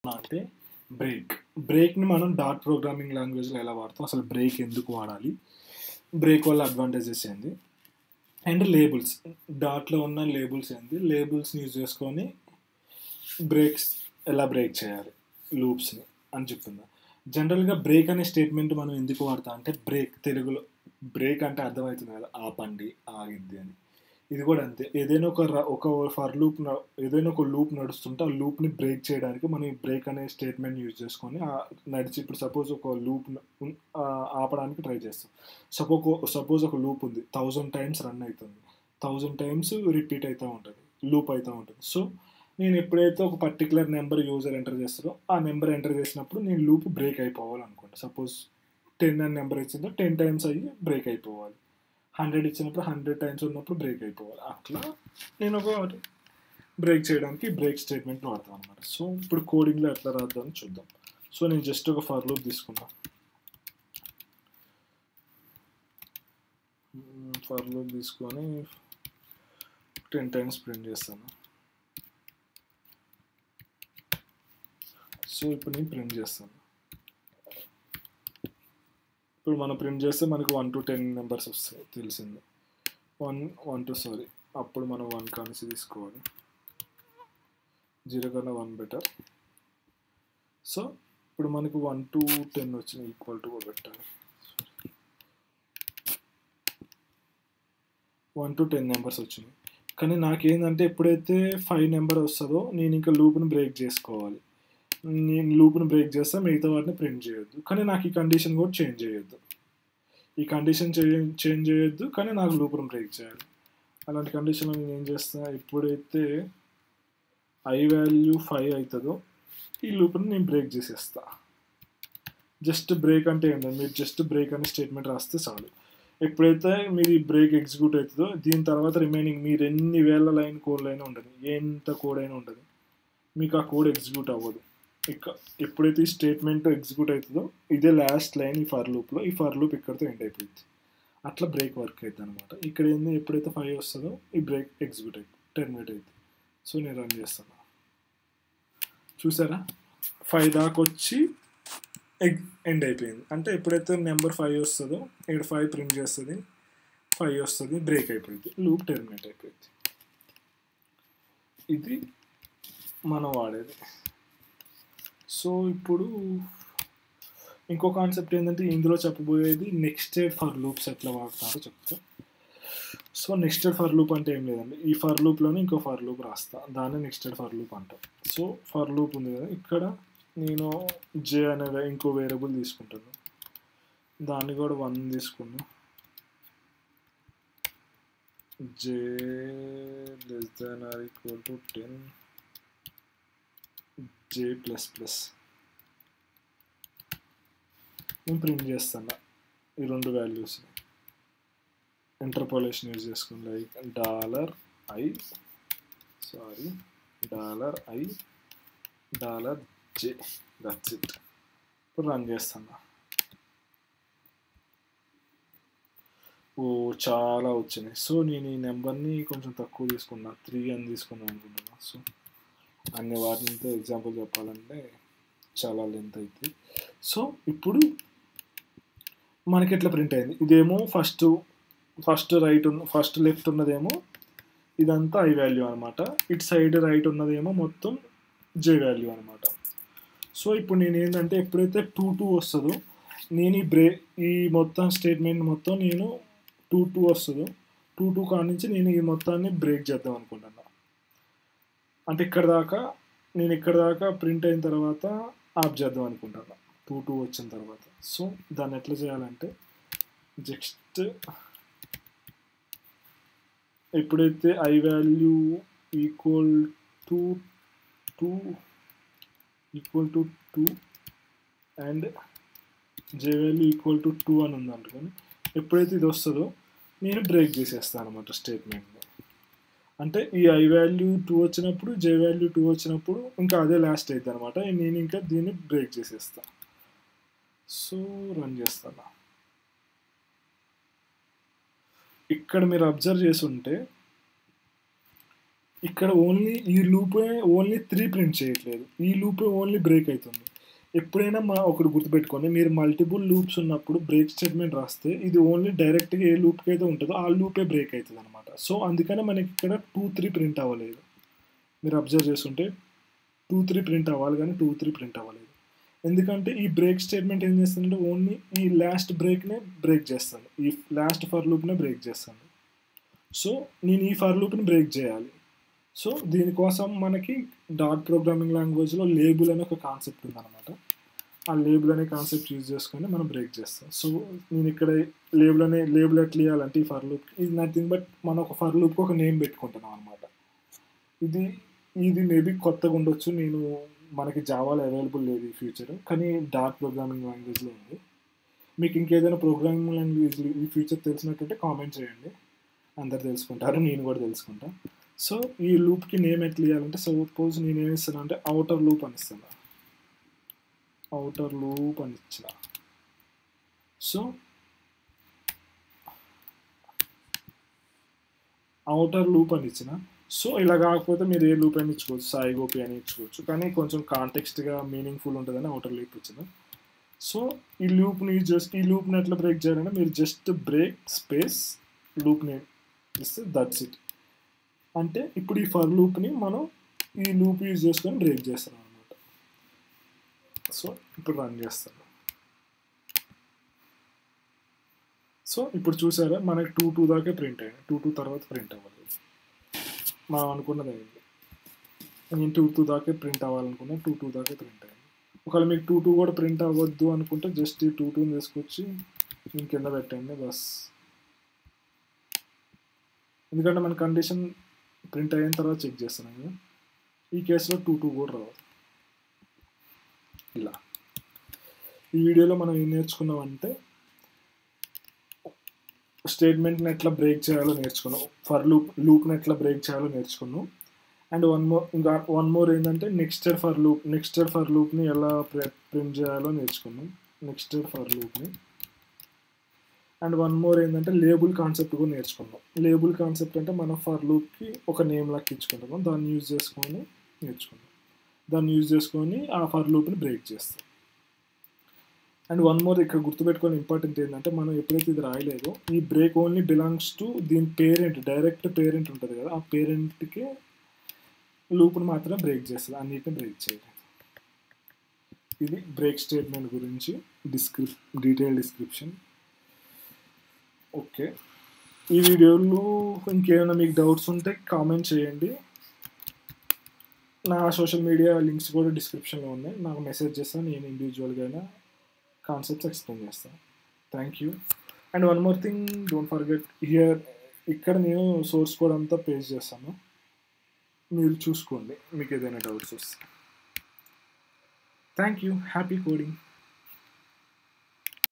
అంటే బ్రేక్ బ్రేక్ని మనం dot programming లాంగ్వేజ్లో ఎలా వాడతాం అసలు బ్రేక్ ఎందుకు వాడాలి బ్రేక్ వల్ల అడ్వాంటేజెస్ ఏంది అండ్ లేబుల్స్ డాట్లో ఉన్న లేబుల్స్ ఏంది లేబుల్స్ని యూజ్ చేసుకొని బ్రేక్స్ ఎలా బ్రేక్ చేయాలి లూప్స్ని అని చెప్తున్నా జనరల్గా బ్రేక్ అనే స్టేట్మెంట్ మనం ఎందుకు వాడతాం అంటే బ్రేక్ తెలుగులో బ్రేక్ అంటే అర్థమవుతుంది కదా ఆపండి ఆగింది అని ఇది కూడా అంతే ఏదైనా ఒక ర- ఒక ఫర్ లూప్ ఏదైనా ఒక లూప్ నడుస్తుంటే ఆ లూప్ని బ్రేక్ చేయడానికి మనం ఈ బ్రేక్ అనే స్టేట్మెంట్ యూజ్ చేసుకొని ఆ నడిచి ఇప్పుడు సపోజ్ ఒక లూప్ ఆపడానికి ట్రై చేస్తాం సపోజ్ సపోజ్ ఒక లూప్ ఉంది థౌజండ్ టైమ్స్ రన్ అవుతుంది థౌజండ్ టైమ్స్ రిపీట్ అవుతూ ఉంటుంది లూప్ అవుతూ ఉంటుంది సో నేను ఎప్పుడైతే ఒక పర్టికులర్ నెంబర్ యూజర్ ఎంటర్ చేస్తారో ఆ నెంబర్ ఎంటర్ చేసినప్పుడు నేను లూప్ బ్రేక్ అయిపోవాలనుకుంటా సపోజ్ టెన్ అని నెంబర్ ఇచ్చిందో టెన్ టైమ్స్ అయ్యి బ్రేక్ అయిపోవాలి హండ్రెడ్ ఇచ్చినప్పుడు హండ్రెడ్ టైమ్స్ ఉన్నప్పుడు బ్రేక్ అయిపోవాలి అట్లా నేను ఒక బ్రేక్ చేయడానికి బ్రేక్ స్టేట్మెంట్ వాడతాను అనమాట సో ఇప్పుడు కోడింగ్లో ఎట్లా రాద్దామని చూద్దాం సో నేను జస్ట్ ఒక ఫర్ లూప్ తీసుకున్నా ఫర్ లూప్ తీసుకొని టెన్ టైమ్స్ ప్రింట్ చేస్తాను సో ఇప్పుడు నేను ప్రింట్ చేస్తాను ఇప్పుడు మనం ప్రింట్ చేస్తే మనకు వన్ టు టెన్ నెంబర్స్ వస్తాయి తెలిసింది వన్ వన్ టు సారీ అప్పుడు మనం వన్ కానిసి తీసుకోవాలి జీరో కన్నా వన్ బెటర్ సో ఇప్పుడు మనకు వన్ టు టెన్ వచ్చిన ఈక్వల్ టు పెట్టాలి వన్ టు టెన్ నెంబర్స్ వచ్చినాయి కానీ నాకేందంటే ఎప్పుడైతే ఫైవ్ నెంబర్ వస్తుందో నేను ఇంకా లూప్ని బ్రేక్ చేసుకోవాలి నేను లూప్ని బ్రేక్ చేస్తే మిగతా వాటిని ప్రింట్ చేయొద్దు కానీ నాకు ఈ కండిషన్ కూడా చేంజ్ చేయొద్దు ఈ కండిషన్ చేంజ్ చేయొద్దు కానీ నాకు లూప్ని బ్రేక్ చేయాలి అలాంటి కండిషన్లో నేను ఏం చేస్తా ఎప్పుడైతే ఐ వాల్యూ ఫైవ్ అవుతుందో ఈ లూప్ని నేను బ్రేక్ చేసేస్తా జస్ట్ బ్రేక్ అంటే ఏంటంటే మీరు జస్ట్ బ్రేక్ అనే స్టేట్మెంట్ రాస్తే చాలు ఎప్పుడైతే మీరు ఈ బ్రేక్ ఎగ్జిక్యూట్ అవుతుందో దీని తర్వాత రిమైనింగ్ మీరు ఎన్ని వేల లైన్ కోడ్ అయినా ఉండదు ఎంత కోడ్ అయినా ఉండదు మీకు ఆ కోడ్ ఎగ్జిక్యూట్ అవ్వదు ఇక ఎప్పుడైతే ఈ స్టేట్మెంట్ ఎగ్జిక్యూట్ అవుతుందో ఇదే లాస్ట్ లైన్ ఈ ఫర్ లూప్లో ఈ ఫర్ లూప్ ఇక్కడితో ఎండ్ అయిపోయింది అట్లా బ్రేక్ వర్క్ అవుతుంది అనమాట ఇక్కడ ఏంది ఎప్పుడైతే ఫైవ్ వస్తుందో ఈ బ్రేక్ ఎగ్జిక్యూట్ అయిపోయి టెర్మినేట్ అవుతుంది సో నేను రన్ చేస్తాను చూసారా ఫైవ్ దాకా వచ్చి ఎగ్ ఎండ్ అయిపోయింది అంటే ఎప్పుడైతే నెంబర్ ఫైవ్ వస్తుందో ఇక్కడ ఫైవ్ ప్రింట్ చేస్తుంది ఫైవ్ వస్తుంది బ్రేక్ అయిపోయింది లూప్ టెర్మినేట్ అయిపోయింది ఇది మనం వాడేది సో ఇప్పుడు ఇంకో కాన్సెప్ట్ ఏంటంటే ఇందులో చెప్పబోయేది నెక్స్టెడ్ ఫర్ లూప్స్ ఎట్లా వాడతారో చెప్తా సో నెక్స్టెడ్ ఫర్ లూప్ అంటే ఏం లేదండి ఈ ఫర్ లూప్లోనే ఇంకో ఫర్ లూప్ రాస్తా దాన్ని నెక్స్టెడ్ ఫర్ లూప్ అంటాం సో ఫర్ లూప్ ఉంది కదా ఇక్కడ నేను జే అనే వే- ఇంకో వేరియబుల్ తీసుకుంటాను దాన్ని కూడా వన్ తీసుకున్నా J less than or equal to ten J plus plus నేను ప్రింట్ చేస్తాను ఈ రెండు వాల్యూస్ ఇంటర్పోలేషన్ యూజ్ చేసుకుని like dollar I sorry dollar I dollar J that's it ఇప్పుడు రన్ చేస్తాను ఓ చాలా వచ్చినాయి సో నేను ఈ నెంబర్ని కొంచెం తక్కువ తీసుకున్నా త్రీ అని తీసుకున్నాను అనుకుంటున్నా సో అన్ని వాటితో ఎగ్జాంపుల్ చెప్పాలంటే చాలా లెంత్ అవుతుంది సో ఇప్పుడు మనకి ఎట్లా ప్రింట్ అయింది ఇదేమో ఫస్ట్ ఫస్ట్ రైట్ ఉన్న ఫస్ట్ లెఫ్ట్ ఉన్నదేమో ఇదంతా ఐ వాల్యూ అనమాట ఇటు సైడ్ రైట్ ఉన్నదేమో మొత్తం జే వాల్యూ అనమాట సో ఇప్పుడు నేను ఏంటంటే ఎప్పుడైతే టూ టూ వస్తుందో నేను ఈ బ్రే ఈ మొత్తం స్టేట్మెంట్ మొత్తం నేను టూ టూ వస్తుందో టూ టూ కాడ నుంచి నేను ఈ మొత్తాన్ని బ్రేక్ చేద్దాం అనుకుంటున్నా అంటే ఇక్కడ దాకా నేను ఇక్కడ దాకా ప్రింట్ అయిన తర్వాత ఆఫ్ చేద్దాం అనుకుంటున్నా టూ టూ వచ్చిన తర్వాత సో దాన్ని ఎట్లా చేయాలంటే జస్ట్ ఎప్పుడైతే I value equal to two equal to two and J value equal to two అని ఉంది అనుకోని ఎప్పుడైతే ఇది వస్తుందో నేను బ్రేక్ చేసేస్తాను అనమాట స్టేట్మెంట్ని అంటే ఈ ఐ వాల్యూ టూ వచ్చినప్పుడు జే వాల్యూ టూ వచ్చినప్పుడు ఇంకా అదే లాస్ట్ అవుతుంది అనమాట నేను ఇంకా దీన్ని బ్రేక్ చేసేస్తా సో రన్ చేస్తాను ఇక్కడ మీరు అబ్జర్వ్ చేసి ఉంటే ఇక్కడ ఓన్లీ ఈ లూపే ఓన్లీ త్రీ ప్రింట్ చేయట్లేదు ఈ లూపే ఓన్లీ బ్రేక్ అవుతుంది ఎప్పుడైనా మా ఒకటి గుర్తుపెట్టుకోండి మీరు మల్టిపుల్ లూప్స్ ఉన్నప్పుడు బ్రేక్ స్టేట్మెంట్ రాస్తే ఇది ఓన్లీ డైరెక్ట్గా ఏ లూప్కి అయితే ఉంటుందో ఆ లూపే బ్రేక్ అవుతుంది అనమాట సో అందుకనే మనకి ఇక్కడ టూ త్రీ ప్రింట్ అవ్వలేదు మీరు అబ్జర్వ్ చేస్తుంటే టూ త్రీ ప్రింట్ అవ్వాలి కానీ టూ త్రీ ప్రింట్ అవ్వలేదు ఎందుకంటే ఈ బ్రేక్ స్టేట్మెంట్ ఏం చేస్తుందంటే ఓన్లీ ఈ లాస్ట్ బ్రేక్నే బ్రేక్ చేస్తాను ఈ లాస్ట్ ఫర్ లూప్నే బ్రేక్ చేస్తాను సో నేను ఈ ఫర్ లూప్ని బ్రేక్ చేయాలి సో దీనికోసం మనకి డాట్ ప్రోగ్రామింగ్ లాంగ్వేజ్లో లేబుల్ అనే ఒక కాన్సెప్ట్ ఉందన్నమాట ఆ లేబుల్ అనే కాన్సెప్ట్ యూజ్ చేసుకొని మనం బ్రేక్ చేస్తాం సో నేను ఇక్కడ లేబుల్ అనే లేబుల్ ఎట్లా ఇవ్వాలంటే ఈ ఫర్ లూప్ ఇది నథింగ్ బట్ మనం ఒక ఫర్ లూప్కి ఒక నేమ్ పెట్టుకుంటున్నాం అనమాట ఇది ఇది మేబీ కొత్తగా ఉండొచ్చు నేను మనకి జావాలో అవైలబుల్ లేదు ఈ ఫ్యూచర్ కానీ డాట్ ప్రోగ్రామింగ్ లాంగ్వేజ్లో ఉంది మీకు ఇంకేదైనా ప్రోగ్రామింగ్ లాంగ్వేజ్ ఈ ఫ్యూచర్ తెలిసినట్టుంటే కామెంట్ చేయండి అందరు తెలుసుకుంటారు నేను కూడా తెలుసుకుంటా సో ఈ లూప్కి నేమ్ ఎట్లా ఇవ్వాలంటే సపోజ్ నేను ఏమి ఇస్తాను అంటే అవుటర్ లూప్ అని ఇస్తాను అవుటర్ లూప్ అని ఇచ్చిన సో అవుటర్ లూప్ అని ఇచ్చిన సో ఇలా కాకపోతే మీరు ఏ లూప్ అని ఇచ్చుకోవచ్చు సాయి గోపి అని ఇచ్చుకోవచ్చు కానీ కొంచెం కాంటెక్స్ట్గా మీనింగ్ఫుల్ ఉంటుందని అవుటర్ లూప్ ఇచ్చిన సో ఈ లూప్ని జస్ట్ ఈ లూప్ని ఎట్లా బ్రేక్ చేయాలంటే మీరు just break space loop name ఇస్తే దట్స్ ఇట్ అంటే ఇప్పుడు ఈ ఫర్ లూప్ని మనం ఈ లూప్ యూజ్ చేసుకొని బ్రేక్ చేస్తాం అనమాట సో ఇప్పుడు రన్ చేస్తాను సో ఇప్పుడు చూసారా మనకి టూ టూ దాకే ప్రింట్ అయ్యింది టూ టూ తర్వాత ప్రింట్ అవ్వలేదు మనం అనుకున్నది అయింది నేను టూ టూ దాకే ప్రింట్ అవ్వాలనుకున్నా టూ టూ దాకే ప్రింట్ అయింది ఒకవేళ మీకు టూ టూ కూడా ప్రింట్ అవ్వద్దు అనుకుంటే జస్ట్ ఈ టూ టూని తీసుకొచ్చి నేను కింద పెట్టండి బస్ ఎందుకంటే మన కండిషన్ ప్రింట్ అయిన తర్వాత చెక్ చేస్తున్నాం కదా ఈ కేసులో టూ టూ కూడా రావు ఇలా ఈ వీడియోలో మనం ఏం నేర్చుకున్నామంటే స్టేట్మెంట్ని ఎట్లా బ్రేక్ చేయాలో నేర్చుకున్నాం ఫర్ లూప్ లూప్ని ఎట్లా బ్రేక్ చేయాలో నేర్చుకున్నాం అండ్ వన్ మోర్ ఇంకా వన్ మోర్ ఏంటంటే nested for loop nested for లూప్ని ఎలా ప్రింట్ చేయాలో నేర్చుకున్నాం నెక్స్టర్ ఫర్ లూప్ని అండ్ వన్ మోర్ ఏంటంటే లేబుల్ కాన్సెప్ట్ కూడా నేర్చుకున్నాం లేబుల్ కాన్సెప్ట్ అంటే మనం ఫర్ లూప్కి ఒక నేమ్ లాక్ ఇచ్చుకుంటాము దాన్ని యూజ్ చేసుకొని నేర్చుకున్నాం దాన్ని యూజ్ చేసుకొని ఆ ఫర్ లూప్ని బ్రేక్ చేస్తాం అండ్ వన్ మోర్ ఇక్కడ గుర్తుపెట్టుకొని ఇంపార్టెంట్ ఏంటంటే మనం ఎప్పుడైతే ఇది రాయలేదో ఈ బ్రేక్ ఓన్లీ బిలాంగ్స్ టు దీని పేరెంట్ డైరెక్ట్ పేరెంట్ ఉంటుంది కదా ఆ పేరెంట్కి లూప్ని మాత్రమే బ్రేక్ చేస్తుంది అన్నిటిని బ్రేక్ చేయలేదు ఇది బ్రేక్ స్టేట్మెంట్ గురించి డిస్క్రిప్ డీటెయిల్ డిస్క్రిప్షన్ ఓకే ఈ వీడియోలో ఇంకేమైనా మీకు డౌట్స్ ఉంటే కామెంట్ చేయండి నా సోషల్ మీడియా లింక్స్ కూడా డిస్క్రిప్షన్లో ఉన్నాయి నాకు మెసేజ్ చేస్తాను నేను ఇండివిజువల్గా అయినా కాన్సెప్ట్స్ ఎక్స్ప్లెయిన్ చేస్తాను thank you and one more thing don't forget here ఇక్కడ నేను సోర్స్ కోడ్ అంతా పేస్ట్ చేస్తాను మీరు చూసుకోండి మీకు ఏదైనా డౌట్స్ వస్తే థ్యాంక్ యూ హ్యాపీ కోడింగ్